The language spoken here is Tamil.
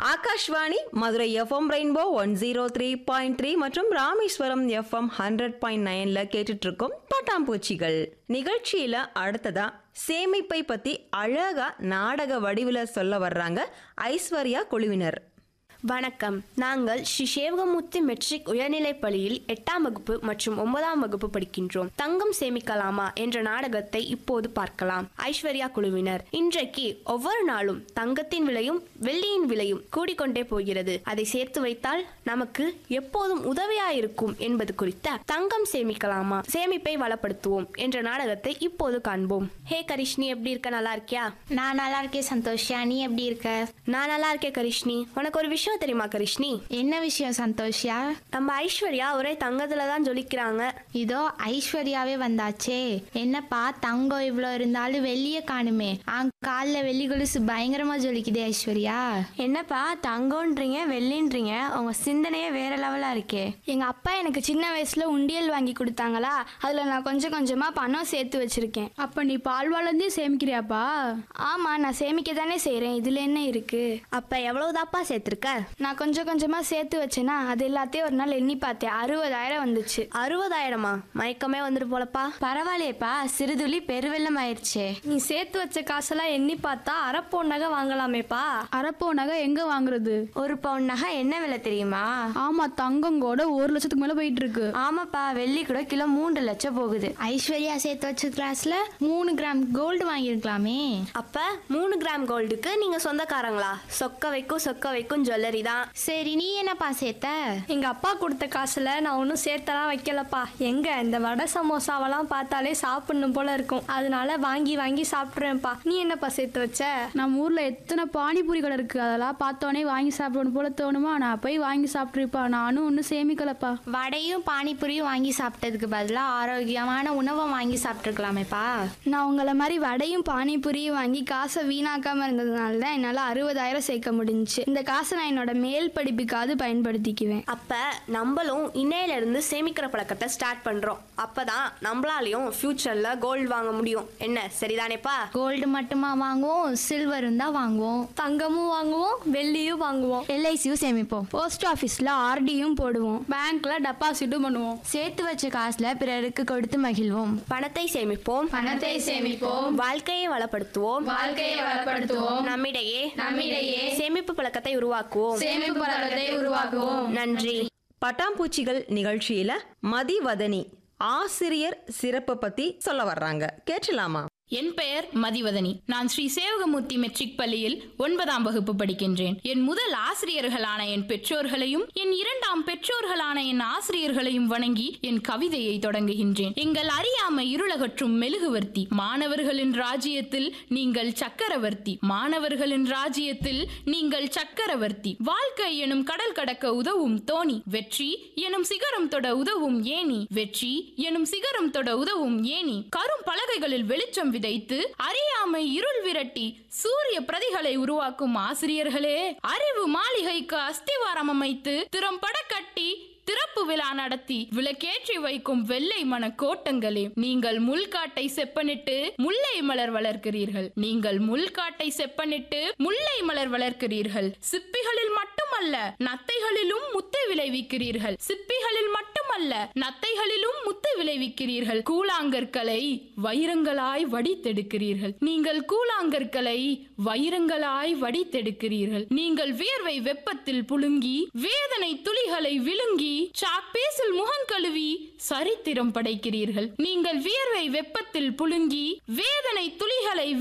Akashvani Madurai FM Rainbow one zero three point three மற்றும் ராமேஸ்வரம் எஃப்எம் ஹண்ட்ரட் பாயிண்ட் நைன்ல கேட்டுட்டு இருக்கோம் பட்டாம்பூச்சிகள் நிகழ்ச்சியில அடுத்ததா சேமிப்பை பத்தி அழகா நாடக வடிவில் சொல்ல வர்றாங்க ஐஸ்வர்யா குழுவினர் வணக்கம் நாங்கள் ஸ்ரீ சேவகமுத்து மெட்ரிக் உயர்நிலைப் பள்ளியில் எட்டாம் வகுப்பு மற்றும் ஒன்பதாம் வகுப்பு படிக்கின்றோம் தங்கம் சேமிக்கலாமா என்ற நாடகத்தை இப்போது பார்க்கலாம் ஐஸ்வர்யா குழுவினர் இன்றைக்கு ஒவ்வொரு நாளும் தங்கத்தின் விலையும் வெள்ளியின் விலையும் கூடிக்கொண்டே போகிறது அதை சேர்த்து வைத்தால் நமக்கு எப்போதும் உதவியாயிருக்கும் என்பது குறித்த தங்கம் சேமிக்கலாமா சேமிப்பை வளப்படுத்துவோம் என்ற நாடகத்தை இப்போது காண்போம் ஹே கரிஷ்ணி எப்படி இருக்க நல்லா இருக்கியா நான் நல்லா இருக்கேன் சந்தோஷியா நீ எப்படி இருக்க நான் நல்லா இருக்கேன் கரிஷ்ணி உனக்கு ஒரு விஷயம் தெரியுமா கரிஷ்ணி என்ன விஷயம் சந்தோஷியா நம்ம ஐஸ்வர்யா ஒரே தங்கத்துல தான் ஜொலிக்கிறாங்க இதோ ஐஸ்வர்யாவே வந்தாச்சே என்னப்பா தங்கம் இவ்வளோ இருந்தாலும் வெள்ளிய காணுமே ஆ காலில் வெள்ளி கொலுசு பயங்கரமா ஜொலிக்குதே ஐஸ்வர்யா என்னப்பா தங்கம்ன்றீங்க வெள்ளின்றீங்க உங்க சிந்தனையே வேற லெவலா இருக்கே எங்க அப்பா எனக்கு சின்ன வயசுல உண்டியல் வாங்கி கொடுத்தாங்களா அதுல நான் கொஞ்சம் கொஞ்சமா பணம் சேர்த்து வச்சிருக்கேன் அப்ப நீ பால்வாளந்தே சேமிக்கிறியாப்பா ஆமா நான் சேமிக்க தானே செய்றேன் இதுல என்ன இருக்கு அப்ப எவ்வளவுதாப்பா சேர்த்திருக்க நான் கொஞ்சம் கொஞ்சமா சேர்த்து வச்சேனா அது எல்லாத்தையும் ஒரு நாள் எண்ணி பார்த்தேன் அறுபதாயிரம் வந்துச்சு அறுபதாயிரமா மயக்கமே வந்துட்டு போலப்பா பரவாயில்லையேப்பா சிறுதுளி பெருவெள்ளம் ஆயிடுச்சே நீ சேர்த்து வச்ச காசெல்லாம் எண்ணி பார்த்தா அரப்போ நகை வாங்கலாமேப்பா அரப்போ நகை எங்க வாங்குறது ஒரு பவுன் நகை என்ன விலை தெரியுமா ஆமா தங்கம் கூட ஒரு லட்சத்துக்கு மேல போயிட்டு இருக்கு ஆமாப்பா வெள்ளி கூட கிலோ மூன்று லட்சம் போகுது ஐஸ்வர்யா சேர்த்து வச்ச கிளாஸ்ல மூணு கிராம் கோல்டு வாங்கியிருக்கலாமே அப்ப மூணு கிராம் கோல்டுக்கு நீங்க சொந்தக்காரங்களா சொக்க வைக்கும் சொக்க வைக்கும் ஜுவல்லரி தான் சரி நீ என்னப்பா சேர்த்த எங்க அப்பா கொடுத்த காசுல நான் ஒன்றும் சேர்த்தலாம் வைக்கலப்பா எங்க இந்த வடை சமோசாவெல்லாம் பார்த்தாலே சாப்பிடணும் போல இருக்கும் அதனால வாங்கி வாங்கி சாப்பிட்றேன்ப்பா நீ என்னப்பா சேர்த்து வச்ச நம்ம ஊர்ல எத்தனை பானிபூரி கடை இருக்கு அதெல்லாம் பார்த்தோன்னே வாங்கி சாப்பிடணும் போல தோணுமா நான் போய் வாங்கி சாப்பிட்டுருப்பா நானும் ஒன்றும் சேமிக்கலப்பா வடையும் பானிபூரியும் வாங்கி சாப்பிட்டதுக்கு பதிலாக ஆரோக்கியமான உணவை வாங்கி சாப்பிட்டுருக்கலாமேப்பா நான் உங்களை மாதிரி வடையும் பானிபூரியும் வாங்கி காசை வீணாக்காம இருந்ததுனால தான் என்னால் அறுபதாயிரம் சேர்க்க முடிஞ்சுச்சு இந்த காசை நான் என்னோட மேல் படிப்புக்காவது பயன்படுத்திக்குவேன் அப்ப நம்மளும் இன்னையில இருந்து சேமிக்கிற பழக்கத்தை ஸ்டார்ட் பண்றோம் அப்பதான் நம்மளாலையும் ஃபியூச்சர்ல கோல்டு வாங்க முடியும் என்ன சரிதானேப்பா கோல்டு மட்டுமா வாங்குவோம் சில்வரும் தான் வாங்குவோம் தங்கமும் வாங்குவோம் வெள்ளியும் வாங்குவோம் எல்ஐசியும் சேமிப்போம் போஸ்ட் ஆஃபீஸில் ஆர்டியும் போடுவோம் பேங்க்ல டெபாசிட்டும் பண்ணுவோம் சேர்த்து வச்ச காசுல பிறருக்கு கொடுத்து மகிழ்வோம் பணத்தை சேமிப்போம் பணத்தை சேமிப்போம் வாழ்க்கையை வளப்படுத்துவோம் வாழ்க்கையை வளப்படுத்துவோம் நம்மிடையே நம்மிடையே சேமிப்பு பழக்கத்தை உருவாக்குவோம் சேமிப்பு பழக்கத்தை உருவாக்குவோம் நன்றி பட்டாம்பூச்சிகள் நிகழ்ச்சியில மதிவதனி ஆசிரியர் சிறப்பு பத்தி சொல்ல வர்றாங்க கேட்டலாமா என் பெயர் மதிவதனி நான் ஸ்ரீ சேவகமூர்த்தி மெட்ரிக் பள்ளியில் ஒன்பதாம் வகுப்பு படிக்கின்றேன் என் முதல் ஆசிரியர்களான என் பெற்றோர்களையும் என் இரண்டாம் பெற்றோர்களான என் ஆசிரியர்களையும் வணங்கி என் கவிதையை தொடங்குகின்றேன் எங்கள் அறியாமை இருளகற்றும் மெழுகுவர்த்தி மாணவர்களின் ராஜ்யத்தில் நீங்கள் சக்கரவர்த்தி மாணவர்களின் ராஜ்யத்தில் நீங்கள் சக்கரவர்த்தி வாழ்க்கை எனும் கடல் கடக்க உதவும் தோணி வெற்றி எனும் சிகரம் தொட உதவும் ஏணி வெற்றி எனும் சிகரம் தொட உதவும் ஏணி கரும் பலகைகளில் வெளிச்சம் விதைத்து அறியாமை இருள் விரட்டி சூரிய பிரதிகளை உருவாக்கும் ஆசிரியர்களே அறிவு மாளிகைக்கு அஸ்திவாரம் அமைத்து திறம்பட கட்டி திறப்பு விழா நடத்தி விளக்கேற்றி வைக்கும் வெள்ளை மன கோட்டங்களே நீங்கள் முள்காட்டை செப்பனிட்டு முல்லை மலர் வளர்க்கிறீர்கள் நீங்கள் முள்காட்டை செப்பனிட்டு முல்லை மலர் வளர்க்கிறீர்கள் சிப்பிகளில் மட்டுமல்ல நத்தைகளிலும் முத்தை விளைவிக்கிறீர்கள் சிப்பிகளில் மட்டுமல்ல நத்தைகளிலும் முத்தை விளைவிக்கிறீர்கள் கூழாங்கற்களை வைரங்களாய் வடித்தெடுக்கிறீர்கள் நீங்கள் கூழாங்கற்களை வைரங்களாய் வடித்தெடுக்கிறீர்கள் நீங்கள் வியர்வை வெப்பத்தில் புழுங்கி வேதனை துளிகளை விழுங்கி சாக்பேசில் முகங்கழுவி சரித்திரம் படைக்கிறீர்கள் நீங்கள் வியர்வை வெப்பத்தில் புழுங்கி வேதனை துளிகளை